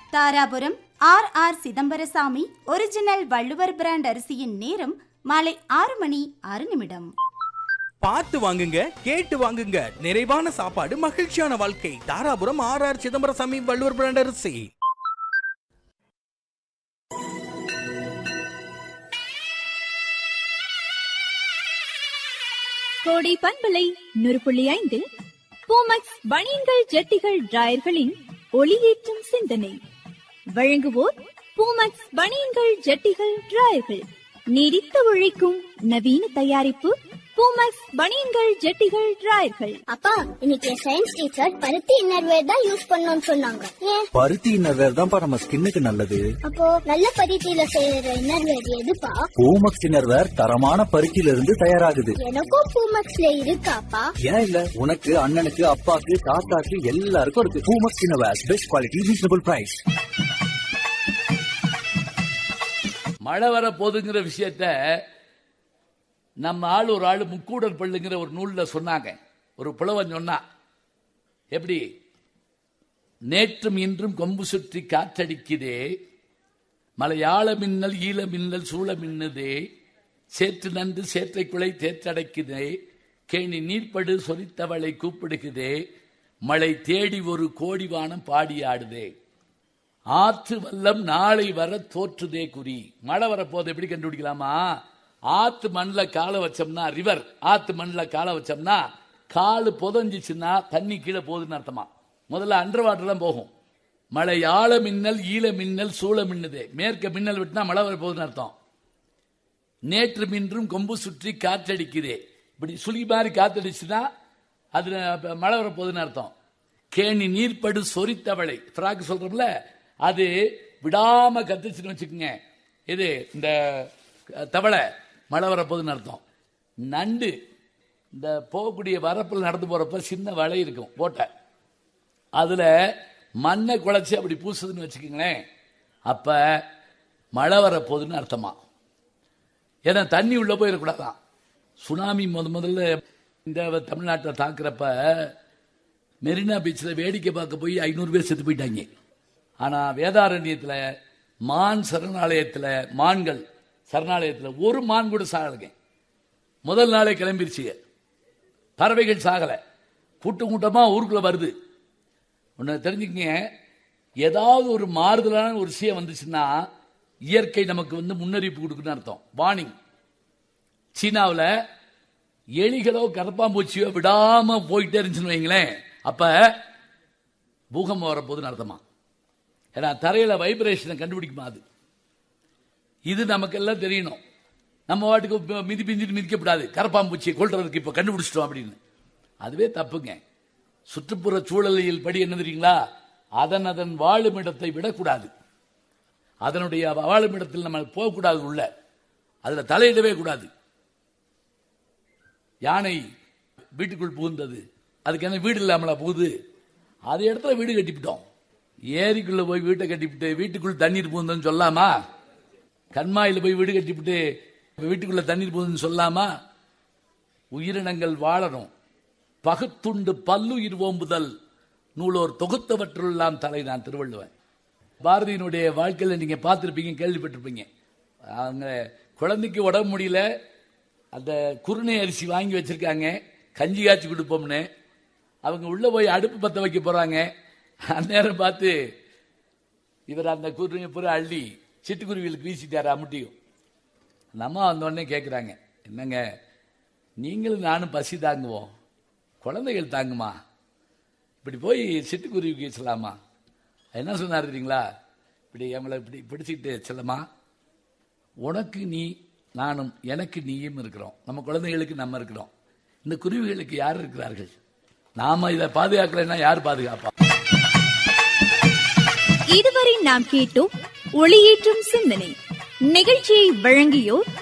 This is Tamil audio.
Dharapuram R R Chidambarasamy original Valluvar brand அரிசியின் நேரம் மாலை ஆறு மணி ஆறு நிமிடம் பார்த்து வாங்குங்க கேட்டு வாங்குங்க நிறைவான சாப்பாடு மகிழ்ச்சியான வாழ்க்கை Dharapuram R R Chidambarasamy Valluvar brand அரிசி கோடை பண்பலை நூறு புள்ளி ஐந்தில் பூமக்ஸ் பனியன்கள் ஜட்டிகள் டிராயர்களின் ஒளியேற்றும் சிந்தனை வழங்குவோர் பூமக்ஸ் பனியன்கள் ஜட்டிகள் டிராயர்கள் நீடித்து உழைக்கும் நவீன தயாரிப்பு பூமக்ஸ் பனியன்கள் ஜட்டிகள் டிராயர்கள் அப்பா இன்னைக்கு சயின்ஸ் டீச்சர் பருத்தி இன்னர்வேர் தான் யூஸ் பண்ணணும்னு சொன்னாங்க ஏன் பருத்தி இன்னர்வேர் தான்ப்பா நம்ம ஸ்கின்னுக்கு நல்லது அப்போ நல்ல பருத்தியில செய்யற இன்னர்வேர் எதுப்பா பூமக்ஸ் இன்னர்வேர் தரமான பருத்தியில இருந்து தயாராகுது எனக்கும் பூமக்ஸ்ல இருக்காப்பா ஏன் இல்ல உனக்கு அண்ணனுக்கு அப்பாக்கு தாத்தாக்கு எல்லாருக்கும் இருக்கு Poomex innerwear best quality reasonable price மழை வர போதுங்கிற விஷயத்த நம்ம ஆள் ஒரு ஆள் முக்கூடல் பள்ளுங்கிற ஒரு நூலில் சொன்னாங்க ஒரு புலவன் சொன்னா எப்படி நேற்றும் இன்றும் கொம்பு சுற்றி காற்றடிக்குதே மலையாள மின்னல் ஈழ மின்னல் சூழ மின்னுதே சேற்று நன்று சேற்றை குலை தேற்றடைக்குதே கேணி நீர்ப்படு சொரித்தவளை கூப்பிடுகுதே மழை தேடி ஒரு கோடி வானம் பாடி ஆடுதே ஆற்று வல்லம் நாளை வர தோற்றுதே குறி மழை வரப்போது எப்படி கண்டுபிடிக்கலாமா ஆத்து மண்ணில் காலை வச்சோம்னா ரிவர் ஆத்து மண்ணில் காலை வச்சோம்னா காலு புதஞ்சிச்சுன்னா தண்ணி கீழே போகுதுன்னு அர்த்தமா முதல்ல அண்டர் வாட்டர் தான் போகும் மழை ஆழ மின்னல் ஈழ மின்னல் சூழ மின்னுதே மேற்க மின்னல் விட்டுனா மழை வர போகுதுன்னு அர்த்தம் நேற்று மின்றும் கொம்பு சுற்றி காற்றடிக்குதே இப்படி சுழி மாதிரி காத்தடிச்சுன்னா அது அப்ப மழை வரப்போகுதுன்னு அர்த்தம் கேணி நீர்ப்படு சொரித்தவளை ஃப்ராக் சொல்றோம்ல அது விடாம கத்துச்சுன்னு வச்சுக்கோங்க இது இந்த தவளை மழை வரப்போகுதுன்னு அர்த்தம் நண்டு இந்த போகக்கூடிய வரப்பில் நடந்து போறப்ப சின்ன வலை இருக்கும் போட்ட அதுல மண்ணை குழச்சி அப்படி பூசுதுன்னு வச்சுக்கோங்களேன் அப்ப மழை வரப்போகுதுன்னு அர்த்தமா ஏன்னா தண்ணி உள்ள போயிடக்கூடாதான் சுனாமி முத முதல்ல இந்த தமிழ்நாட்டில் தாக்குறப்ப மெரினா பீச்சில் வேடிக்கை பார்க்க போய் ஐநூறு பேர் செத்து போயிட்டாங்க ஆனால் வேதாரண்யத்தில் மான் சரணாலயத்தில் மான்கள் சரணாலயத்தில் ஒரு மான் கூட சாகலைங்க முதல் நாளே கிளம்பிருச்சுங்க பறவைகள் சாகலை கூட்டம் கூட்டமாக ஊருக்குள்ளே வருது ஒன்று தெரிஞ்சுக்கங்க ஏதாவது ஒரு மாறுதலான ஒரு விஷயம் வந்துச்சுன்னா இயற்கை நமக்கு வந்து முன்னறிவிப்பு கொடுக்குன்னு அர்த்தம் வார்னிங் சீனாவில் எலிகளோ கரப்பாம்பூச்சியோ விடாம போயிட்டே இருந்துச்சுன்னு வைங்களேன் அப்ப பூகம்பம் வரப்போகுதுன்னு அர்த்தமா ஏன்னா தரையில வைப்ரேஷனை கண்டுபிடிக்குமா அது இது நமக்கெல்லாம் தெரியணும் நம்ம வாட்டுக்கு இப்ப மிதி பிஞ்சிட்டு மிதிக்கப்படாது கரப்பாம்பூச்சியை கொள்றதுக்கு இப்ப கண்டுபிடிச்சிட்டோம் அப்படின்னு அதுவே தப்புங்க சுற்றுப்புற சூழலியல் படி என்ன தெரியுங்களா அதன் அதன் வாழும் இடத்தை விடக்கூடாது அதனுடைய வாழும் இடத்தில் நம்ம போகக்கூடாது உள்ள அதுல தலையிடவே கூடாது யானை வீட்டுக்குள் புகுந்தது அதுக்கு என்ன வீடு இல்லாமலா புகுது அது இடத்துல வீடு கட்டிவிட்டோம் ஏரிக்குள்ள போய் வீட்டை கட்டிவிட்டு வீட்டுக்குள் தண்ணீர் புகுந்ததுன்னு சொல்லாமா கண்மாயில போய் வீடு கட்டிவிட்டு வீட்டுக்குள்ள தண்ணீர் புகுதுன்னு சொல்லாமா உயிரினங்கள் வாழணும் பகுத்துண்டு பல்லுயிர் ஓம்புதல் நூலோர் தொகுத்தவற்றுள்ளாம் தலை நான் திருவள்ளுவன் பாரதியினுடைய வாழ்க்கையில நீங்க பார்த்திருப்பீங்க கேள்விப்பட்டிருப்பீங்க அவங்க குழந்தைக்கு உடம்பு முடியல அந்த குருணை அரிசி வாங்கி வச்சிருக்காங்க கஞ்சி காய்ச்சி கொடுப்போம்னு அவங்க உள்ள போய் அடுப்பு பத்த வைக்க போறாங்க அந்நேரம் பார்த்து இவர் அந்த குருணை பூரா அள்ளி சிட்டுக்குருவிகளுக்கு வீசிட்டாரு அமுட்டியும் அந்த அம்மா வந்த உடனே கேட்குறாங்க என்னங்க நீங்களும் நானும் பசி தாங்குவோம் குழந்தைகள் தாங்குமா இப்படி போய் சிட்டுக்குருவிக்கு வீசலாமா என்ன சொன்னார் தெரியுங்களா இப்படி நம்மளை இப்படி பிடிச்சிக்கிட்டு செல்லமா உனக்கு நீ நானும் எனக்கு நீயும் இருக்கிறோம் நம்ம குழந்தைகளுக்கு நம்ம இருக்கிறோம் இந்த குருவிகளுக்கு யார் இருக்கிறார்கள் நாம இதை பாதுகாக்கலைன்னா யார் பாதுகாப்பா இதுவரை நாம் கேட்டோம் ஒளியேற்றும் சிந்தனை நிகழ்ச்சியை வழங்கியோர்